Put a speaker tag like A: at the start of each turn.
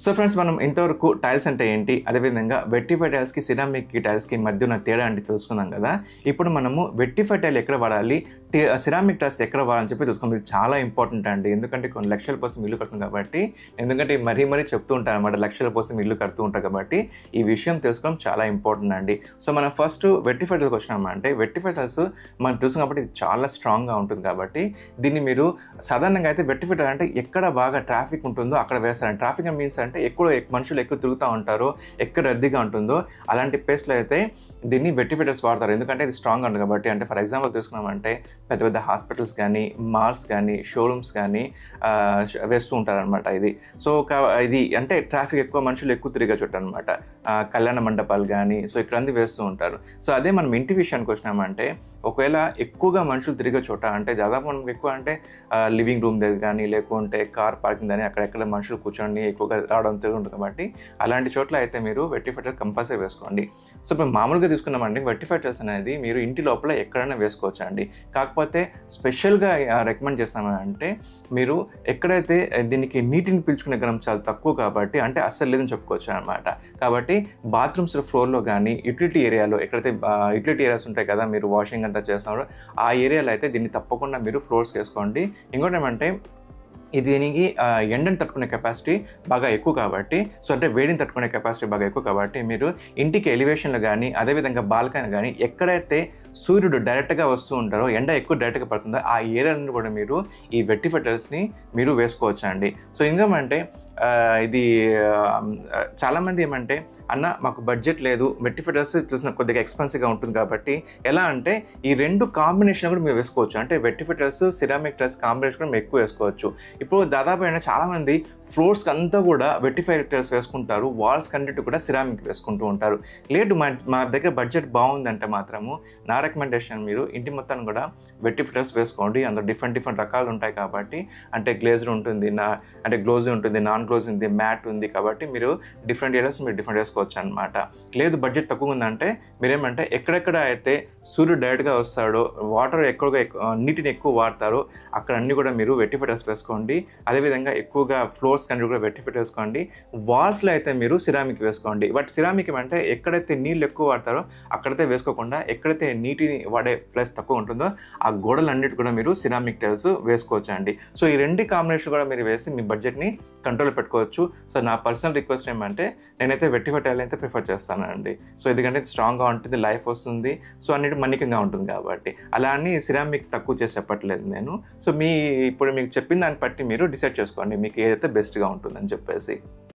A: so friends మనం ఇంతవరకు tiles అంటే ఏంటి అదేవిధంగా వెట్టిఫై టైల్స్కి సిరామిక్ టైల్స్కి మధ్య ఉన్న తేడా అంటే తెలుసుకున్నాం కదా ఇప్పుడు మనము వెట్టిఫై టైల్ ఎక్కడ వాడాలి టి- సిరామిక్ టైల్స్ ఎక్కడ వాడాలని చెప్పి తెలుసుకున్నాం ఇది చాలా ఇంపార్టెంట్ అండి ఎందుకంటే కొన్ని లక్షల కోసం ఇల్లు కడుతుంది కాబట్టి ఎందుకంటే మరీ మరీ చెప్తూ ఉంటాను అనమాట లక్షల కోసం ఇల్లు కడుతూ ఉంటారు కాబట్టి ఈ విషయం తెలుసుకోవడం చాలా ఇంపార్టెంట్ అండి సో మనం ఫస్ట్ వెట్టిఫై టైల్కి వచ్చినామంటే వెట్టిఫై టైల్స్ మనం తెలుసు కాబట్టి ఇది చాలా స్ట్రాంగ్గా ఉంటుంది కాబట్టి దీన్ని మీరు సాధారణంగా అయితే వెట్టిఫై టైల్ అంటే ఎక్కడ బాగా ట్రాఫిక్ ఉంటుందో అక్కడ వేస్తారండి ట్రాఫిక్ మీన్స్ అంటే ఎక్కువ ఎక్- మనుషులు ఎక్కువ తిరుగుతూ ఉంటారో ఎక్కడ రద్దీగా ఉంటుందో అలాంటి ప్లేస్లో అయితే దీన్ని వెట్టిఫైటల్స్ వాడతారు ఎందుకంటే ఇది స్ట్రాంగ్ ఉంటుంది కాబట్టి అంటే ఫర్ ఎగ్జాంపుల్ తీసుకున్నామంటే పెద్ద పెద్ద హాస్పిటల్స్ కానీ మాల్స్ కానీ షోరూమ్స్ కానీ ఆ, ష- వేస్తూ ఉంటారనమాట ఇది సో కా- ఇది అంటే ట్రాఫిక్ ఎక్కువ మనుషులు ఎక్కువ తిరిగే చోట అనమాట కళ్యాణ మండపాలు కానీ సో ఇక్కడ అంది వేస్తూ ఉంటారు సో అదే మనం ఇంటి విషయానికి వచ్చినామంటే ఒకవేళ ఎక్కువగా మనుషులు తిరిగే చోట అంటే దాదాపు మనం ఎక్కువ అంటే లివింగ్ రూమ్ దగ్గర కానీ లేకుంటే కార్ పార్కింగ్ కానీ అక్కడెక్కడ మనుషులు కూర్చొని ఎక్కువగా రావడం తిరుగుతుంది కాబట్టి అలాంటి చోట్ల అయితే మీరు వెట్టిఫైటల్ కంపల్సరీ వేసుకోండి సో ఇప్పుడు మామూలుగా తీసుకున్నామండి వెట్టిఫైటల్స్ అనేది మీరు ఇంటి లోపల ఎక్కడైనా వేసుకోవచ్చు అండి కాకపోతే స్పెషల్గా రికమెండ్ చేస్తామంటే మీరు ఎక్కడైతే దీనికి నీటిని పీల్చుకునే గణం చాలా తక్కువ కాబట్టి అంటే అస్సలు లేదని చెప్పుకోవచ్చు అనమాట కాబట్టి బాత్రూమ్స్ ఫ్లోర్లో కానీ యూటిలిటీ ఏరియాలో ఎక్కడైతే యూటిలిటీ ఏరియాస్ ఉంటాయి కదా మీరు వాషింగ్ అంతా చేస్తున్నారు ఆ ఏరియాలో అయితే దీన్ని తప్పకుండా మీరు ఫ్లోర్స్ వేసుకోండి ఇంకోటి ఏమంటే ఇది దీనికి ఆ, ఎండను తట్టుకునే కెపాసిటీ బాగా ఎక్కువ కాబట్టి సో అంటే వేడిని తట్టుకునే కెపాసిటీ బాగా ఎక్కువ కాబట్టి మీరు ఇంటికి ఎలివేషన్లో కానీ అదేవిధంగా బాల్కనీ కానీ ఎక్కడైతే సూర్యుడు డైరెక్ట్గా వస్తూ ఉంటారో ఎండ ఎక్కువ డైరెక్ట్గా పడుతుందో ఆ ఏరియాలను కూడా మీరు ఈ వెట్టిఫెటల్స్ని మీరు వేసుకోవచ్చు అండి సో ఇంకేమంటే ఆ, ఇది ఆ, చాలామంది ఏమంటే అన్న మాకు బడ్జెట్ లేదు వెట్టిఫెటల్స్ తెలిసిన కొద్దిగా ఎక్స్పెన్సివ్గా ఉంటుంది కాబట్టి ఎలా అంటే ఈ రెండు కాంబినేషన్ కూడా మీరు వేసుకోవచ్చు అంటే వెట్టిఫెటల్స్ సిరామిక్ టైల్స్ కాంబినేషన్ కూడా మీరు ఎక్కువ వేసుకోవచ్చు ఇప్పుడు దాదాపు అయినా చాలామంది ఫ్లోర్స్కి అంతా కూడా వెట్టిఫై టైల్స్ వేసుకుంటారు వాల్స్ కంటే కూడా సిరామిక్ వేసుకుంటూ ఉంటారు లేదు మా మా దగ్గర బడ్జెట్ బాగుందంటే మాత్రము నా రికమెండేషన్ మీరు ఇంటి మొత్తాన్ని కూడా వెట్టిఫై టైల్స్ వేసుకోండి అందులో డిఫరెంట్ డిఫరెంట్ రకాలు ఉంటాయి కాబట్టి అంటే గ్లేజ్డ్ ఉంటుంది నా అంటే గ్లోజ్ ఉంటుంది నాన్ గ్లోజ్ ఉంది మ్యాట్ ఉంది కాబట్టి మీరు డిఫరెంట్ ఏరియాస్ మీరు డిఫరెంట్ వేసుకోవచ్చు అనమాట లేదు బడ్జెట్ తక్కువ ఉందంటే మీరేమంటే ఎక్కడెక్కడ అయితే సూర్యుడు డైరెక్ట్గా వస్తాడో వాటర్ ఎక్కువగా ఎక్కు- నీటిని ఎక్కువ వాడతారో అక్కడ అన్ని కూడా మీరు వెట్టిఫెటల్స్ వేసుకోండి అదేవిధంగా ఎక్కువగా ఫ్లోర్స్ కంటే కూడా వెట్టిఫెట్ వేసుకోండి వాల్స్లో అయితే మీరు సిరామిక్ వేసుకోండి బట్ సిరామిక్ అంటే ఎక్కడైతే నీళ్ళు ఎక్కువ వాడతారో అక్కడైతే వేసుకోకుండా ఎక్కడైతే నీటిని వాడే ప్లేస్ తక్కువ ఉంటుందో ఆ గోడలన్నిటి కూడా మీరు సిరామిక్ టైల్స్ వేసుకోవచ్చు అండి సో ఈ రెండు కాంబినేషన్ కూడా మీరు వేసి మీ బడ్జెట్ని కంట్రోల్లో పెట్టుకోవచ్చు సో నా పర్సనల్ రిక్వెస్ట్ ఏమంటే నేనైతే వెట్టిఫై టైల్ అయితే ప్రిఫర్ చేస్తానండి సో ఎందుకంటే ఇది స్ట్రాంగ్గా ఉంటుంది లైఫ్ వస్తుంది సో అన్నిటి మన్నికంగా ఉంటుంది కాబట్టి అలా అని సిరామిక్ తక్కువ చేసి చెప్పట్లేదు నేను సో మీ ఇప్పుడు మీకు చెప్పిన దాన్ని బట్టి మీరు డిసైడ్ చేసుకోండి మీకు ఏదైతే బెస్ట్గా ఉంటుందని చెప్పేసి